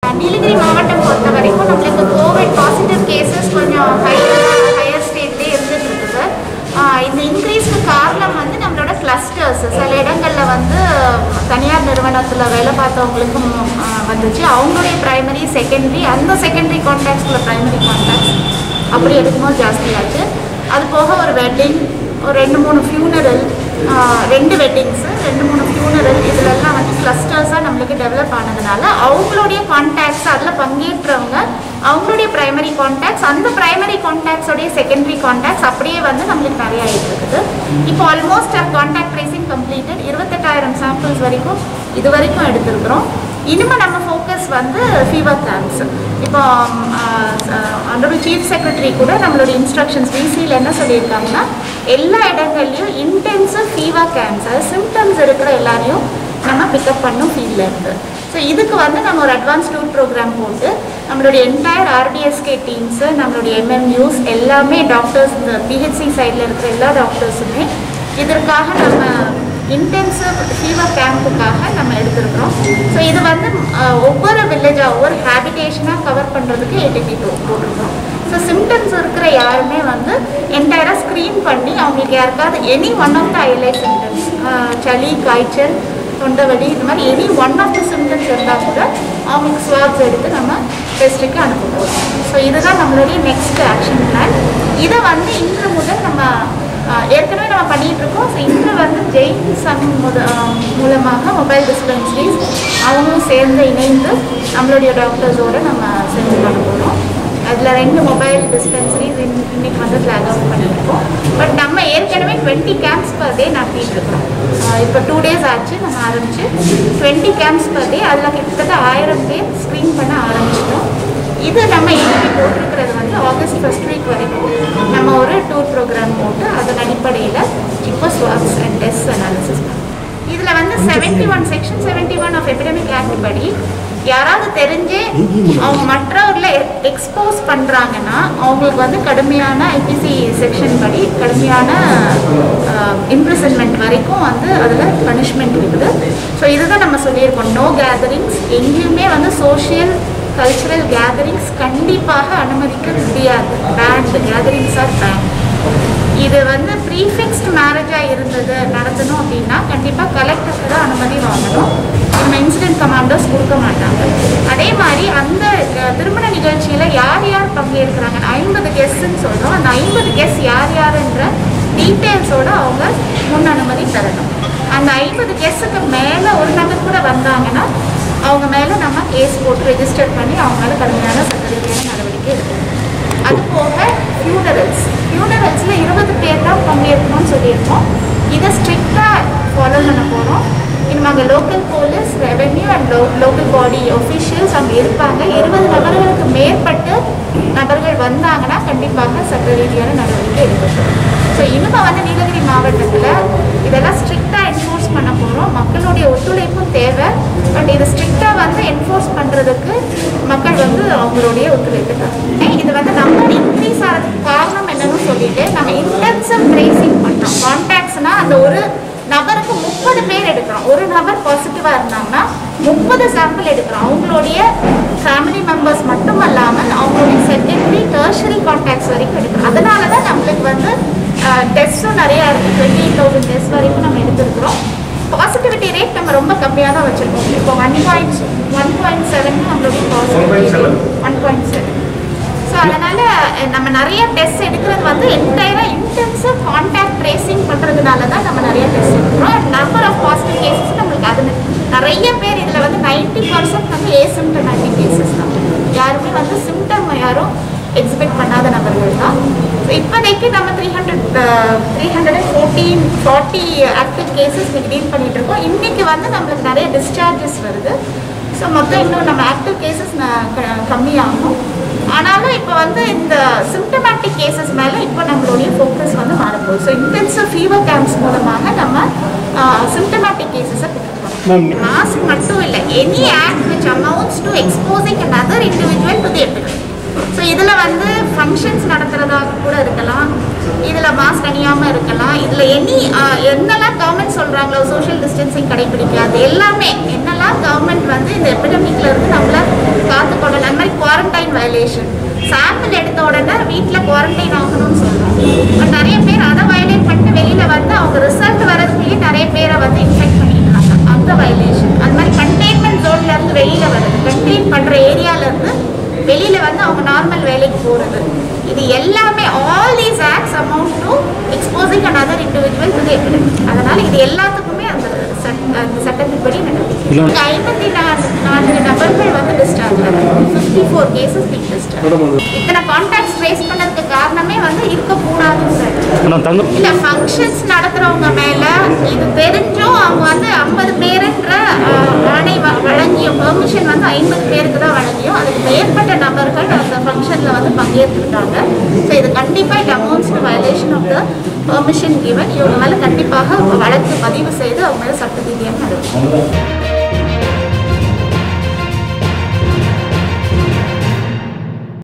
நீலகிரி மாவட்டம் பொறுத்த வரைக்கும் நம்மளுக்கு கோவிட் பாசிட்டிவ் கேசஸ் கொஞ்சம் ஹையர் ஹையர் ஸ்டேட்லேயே இருந்துட்டு இருக்குது ஆஹ் இந்த இன்க்ரீஸ்க்கு காரணம் வந்து நம்மளோட கிளஸ்டர்ஸ் சில இடங்களில் வந்து தனியார் நிறுவனத்தில் வேலை பார்த்தவங்களுக்கும் ஆஹ் வந்துச்சு அவங்களுடைய ப்ரைமரி செகண்டரி அந்த செகண்டரி கான்டாக்ட்ஸில் ப்ரைமரி கான்டாக்ட்ஸ் அப்படி எடுக்கும்போது ஜாஸ்தியாச்சு அது போக ஒரு வெட்டிங் ஒரு ரெண்டு மூணு ஃபியூனரல் ரெண்டு வெட்டிங்ஸு ரெண்டு மூணு ஃபியூனரல் இதுலெல்லாம் வந்து கிளஸ்டர்ஸாக நம்மளுக்கு டெவலப் ஆனதுனால அவங்களுடைய கான்டாக்ட்ஸ் அதில் பங்கேற்றவங்க அவங்களுடைய ப்ரைமரி கான்டாக்ட்ஸ் அந்த ப்ரைமரி கான்டாக்ட்ஸோடைய செகண்டரி கான்டாக்ட்ஸ் அப்படியே வந்து நம்மளுக்கு நிறைய ஆகிட்டு இருக்குது இப்போ ஆல்மோஸ்ட் கான்டாக்ட் ட்ரேசிங் கம்ப்ளீட்டட் இருபத்தெட்டாயிரம் சாம்பிள்ஸ் வரைக்கும் இது வரைக்கும் எடுத்திருக்கிறோம் இனிமேல் நம்ம ஃபோக்கஸ் வந்து ஃபீவர் கேம்ப்ஸ் இப்போ அண்டர் சீஃப் செக்ரட்டரி கூட நம்மளோட இன்ஸ்ட்ரக்ஷன்ஸ் விசியில் என்ன சொல்லியிருக்காங்கன்னா எல்லா இடங்கள்லையும் இன்டென்சிவ் ஃபீவர் கேம்ப்ஸ் அதாவது சிம்டம்ஸ் இருக்கிற எல்லாரையும் நம்ம பிக்கப் பண்ணும் ஃபீல்டில் இருந்து ஸோ இதுக்கு வந்து நம்ம ஒரு அட்வான்ஸ் டூர் ப்ரோக்ராம் போட்டு நம்மளுடைய என்டையர் ஆர்டிஎஸ்கே டீம்ஸு நம்மளுடைய எம்எம்யூஸ் எல்லாமே டாக்டர்ஸ் இந்த பிஹெச்சி சைடில் இருக்கிற எல்லா டாக்டர்ஸுமே இதற்காக நம்ம இன்டென்சிவ் ஃபீவர் கேம்புக்காக நம்ம எடுத்திருக்கிறோம் ஸோ இது வந்து அஹ், ஒவ்வொரு வில்லேஜாக ஒவ்வொரு ஹேபிடேஷனாக கவர் பண்ணுறதுக்கு ஏடிபி போட்டிருக்கோம் ஸோ சிம்டம்ஸ் இருக்கிற யாருமே வந்து என்டையராக ஸ்க்ரீன் பண்ணி அவங்களுக்கு யாருக்காவது எனி ஒன் ஆஃப் த ஐலை சிம்டம்ஸ் சளி காய்ச்சல் தொண்டைவலி இந்த மாதிரி any one of the symptoms இருந்தால் கூட அவங்களுக்கு ஸ்வாப்ஸ் எடுத்து நம்ம டெஸ்ட்டுக்கு அனுப்புவோம் ஸோ இதுதான் நம்மளுடைய நெக்ஸ்ட் ஆக்ஷன் பிளான் இதை வந்து இன்று முதல் நம்ம ஆஹ் ஏற்கனவே நம்ம பண்ணிட்டு இருக்கோம் ஸோ இன்று வந்து ஜெயின் சம் முத ஆஹ் மூலமாக மொபைல் டிஸ்பென்சரிஸ் அவங்களும் சேர்ந்து இணைந்து நம்மளுடைய டாக்டர்ஸோடு நம்ம செஞ்சு பண்ண போகிறோம் அதில் ரெண்டு மொபைல் டிஸ்பென்சரிஸ் இன்னைக்கு வந்து ஃப்ளாக் அவுட் பண்ணியிருக்கோம் பட் நம்ம ஏற்கனவே டுவெண்ட்டி கேம்ப்ஸ் பர் டே நடத்திட்டு இருக்கோம் ஆஹ் இப்போ டூ டேஸ் ஆச்சு நம்ம ஆரம்பிச்சு டுவெண்ட்டி கேம்ப்ஸ் பர் டே அதில் கிட்டத்தட்ட ஆயிரம் பேர் ஸ்க்ரீன் பண்ண ஆரம்பிச்சிட்டோம் இது நம்ம இன்னைக்கு போட்டிருக்கிறது வந்து ஆகஸ்ட் ஃபர்ஸ்ட் வீக் வரைக்கும் நம்ம ஒரு டூர் ப்ரோக்ராம் போட்டு அதன் அடிப்படையில் இப்போ ஸ்வாப்ஸ் அண்ட் டெஸ்ட் அனாலிசிஸ் இதில் வந்து seventy one section seventy one of epidemic act படி யாராவது தெரிஞ்சே அவங்க மற்றவர்களை எக்ஸ்போஸ் பண்ணுறாங்கன்னா அவங்களுக்கு வந்து கடுமையான ஐபிசி செக்ஷன் படி கடுமையான இம்ப்ரிசன்மெண்ட் வரைக்கும் வந்து அதில் பனிஷ்மெண்ட் இருக்குது ஸோ இதுதான் நம்ம சொல்லியிருக்கோம் நோ கேதரிங்ஸ் எங்கேயுமே வந்து சோஷியல் கல்ச்சுரல் கேதரிங்ஸ் கண்டிப்பாக அனுமதிக்க முடியாது பேண்ட் கேதரிங்ஸ் ஆர் பேண்ட் இது வந்து ப்ரீஃபிக்ஸ்டு மேரேஜாக இருந்தது நடத்தணும் அப்படின்னா கண்டிப்பாக கலெக்டருக்கு தான் அனுமதி வாங்கணும் நம்ம இன்சிடென்ட் கமாண்டர்ஸ் கொடுக்க மாட்டாங்க அதே மாதிரி அந்த அஹ், திருமண நிகழ்ச்சியில் யார் யார் பங்கேற்கிறாங்க ஐம்பது கெஸ்ட்னு சொல்கிறோம் அந்த ஐம்பது கெஸ்ட் யார் யாருன்ற டீட்டெயில்ஸோட அவங்க முன் அனுமதி தரணும் அந்த ஐம்பது கெஸ்ட்டுக்கு மேலே ஒரு நபர் கூட வந்தாங்கன்னா அவங்க மேலே நம்ம கேஸ் போட்டு ரெஜிஸ்டர் பண்ணி அவங்க மேலே கடுமையான சட்டரீதியான நடவடிக்கை எடுக்கணும் அது போக ஃபியூனரல்ஸ் ஃபியூனரல்ஸில் இருபது பேர் தான் பங்கேற்கணும்னு சொல்லியிருக்கோம் இதை ஸ்ட்ரிக்டாக ஃபாலோ பண்ண போகிறோம் இனிமே அங்கே local police revenue and lo local body officials அங்கே இருப்பாங்க இருபது நபர்களுக்கு மேற்பட்டு நபர்கள் வந்தாங்கன்னா கண்டிப்பாக சட்ட ரீதியான நடவடிக்கை எடுக்கப்படும் ஸோ இனிமே வந்து நீலகிரி மாவட்டத்தில் இதெல்லாம் ஸ்ட்ரிக்டாக என்ஃபோர்ஸ் பண்ண போகிறோம் மக்களுடைய ஒத்துழைப்பும் தேவை பட் இதை ஸ்ட்ரிக்டாக வந்து என்ஃபோர்ஸ் பண்ணுறதுக்கு மக்கள் வந்து அவங்களுடைய ஒத்துழைப்பு தான் இது வந்து நம்பர் இன்க்ரீஸ் ஆகிறதுக்கு காரணம் என்னன்னு சொல்லிட்டு நம்ம இன்டென்சிவ் ட்ரேசிங் பண்ணுறோம் கான்டாக்ட்ஸ்னால் அந்த ஒரு நபருக்கு முப்பது பேர் எடுக்கிறோம் ஒரு நபர் பாசிட்டிவாக இருந்தாங்கன்னா முப்பது சாம்பிள் எடுக்கிறோம் அவங்களுடைய ஃபேமிலி மெம்பர்ஸ் மட்டும் அல்லாமல் அவங்களுடைய செகண்டரி டெர்ஷரி கான்டாக்ட்ஸ் வரைக்கும் எடுக்கிறோம் அதனால தான் நம்மளுக்கு வந்து டெஸ்ட்டும் நிறையா இருக்குது டுவெண்ட்டி எயிட் தௌசண்ட் டெஸ்ட் வரைக்கும் நம்ம எடுத்திருக்கிறோம் பாசிட்டிவிட்டி ரேட் நம்ம ரொம்ப கம்மியாக தான் வச்சுருக்கோம் இப்போ one point one point seven நம்மளுடைய positivity one point seven so அதனால் நம்ம நிறைய டெஸ்ட் எடுக்கிறது வந்து என்டையராக இன்டென்சிவ் கான்டாக்ட் ட்ரேசிங் பண்ணுறதுனால தான் நம்ம நிறைய டெஸ்ட் எடுக்கிறோம் நம்பர் ஆஃப் பாசிட்டிவ் கேசஸ் நம்மளுக்கு அது நிறைய பேர் இதில் வந்து நைன்டி பர்சன்ட் வந்து ஏசிம்டமேட்டிக் கேசஸ் தான் யாருமே வந்து சிம்டம் யாரும் எக்ஸிபிட் பண்ணாத நபர்கள் தான் ஸோ இப்போதைக்கு நம்ம three hundred three hundred and fourteen forty active cases இன்னைக்கு டீல் பண்ணிட்டு இருக்கோம் இன்னைக்கு வந்து நம்மளுக்கு நிறைய டிஸ்சார்ஜஸ் வருது ஸோ மொத்தம் இன்னும் நம்ம ஆக்டிவ் கேசஸ் கம்மியாகும் ஆனாலும் இப்போ வந்து இந்த சிம்டமேட்டிக் கேசஸ் மேலே இப்போ நம்மளுடைய ஃபோக்கஸ் வந்து மாறப்போகுது ஸோ இன்டென்சிவ் ஃபீவர் கேம்ப்ஸ் மூலமாக நம்ம சிம்டமேட்டிக் கேசஸை மேம் மாஸ்க் மட்டும் இல்லை any act which amounts to exposing another individual to the epidemic so இதில் வந்து ஃபங்க்ஷன்ஸ் நடத்துகிறதாக கூட இருக்கலாம் இதில் மாஸ்க் அணியாமல் இருக்கலாம் இதில் எனி என்னெல்லாம் கவர்மெண்ட் சொல்கிறாங்களோ சோஷியல் டிஸ்டன்சிங் கடைபிடிக்காது எல்லாமே என்னெல்லாம் கவர்மெண்ட் வந்து இந்த எபிடமிக்ல இருந்து நம்மளை வயலேஷன் சாம்பிள் எடுத்த உடனே வீட்டில் குவாரண்டைன் ஆகணும்னு சொல்றோம் பட் நிறைய பேர் அதை வயலேட் பண்ணிட்டு வெளியில வந்து அவங்க ரிசல்ட் வரதுக்குள்ளேயே நிறைய பேரை வந்து இன்ஃபெக்ட் பண்ணிடுறாங்க அந்த வயலேஷன் அது மாதிரி கண்டெய்ன்மெண்ட் ஜோன்ல இருந்து வெளியில வருது கண்டெயின் பண்ற ஏரியால இருந்து வெளியில வந்து அவங்க நார்மல் வேலைக்கு போறது இது எல்லாமே all these acts amount to exposing another individual to the epidemic அதனால இது எல்லாத்துக்குமே அந்த சட்ட அந்த சட்டத்தின்படி நடக்குது ஐம்பத்தி நான்கு நான்கு நபர்கள் வந்து discharge fifty four cases peak discharge இத்தனை கான்டாக்ட்ஸ் ட்ரேஸ் பண்ணதுக்கு காரணமே வந்து இருக்கக்கூடாதுங்கிறது ஆனால் தங்க இல்ல ஃபங்க்ஷன்ஸ் நடத்துறவங்க மேல இது தெரிஞ்சும் அவங்க வந்து ஐம்பது பேருன்ற அஹ், ஆணை வ- வழங்கியும் பெர்மிஷன் வந்து ஐம்பது பேருக்கு தான் வழங்கியும் அதுக்கு மேற்பட்ட நபர்கள் அந்த ஃபங்க்ஷன்ல வந்து பங்கேற்றுக்கிட்டாங்க ஸோ இது கண்டிப்பா it amounts to violation of the permission given இவங்க மேல கண்டிப்பாக வழக்கு பதிவு செய்து அவங்க மேல சட்ட ரீதியாக நடக்கும்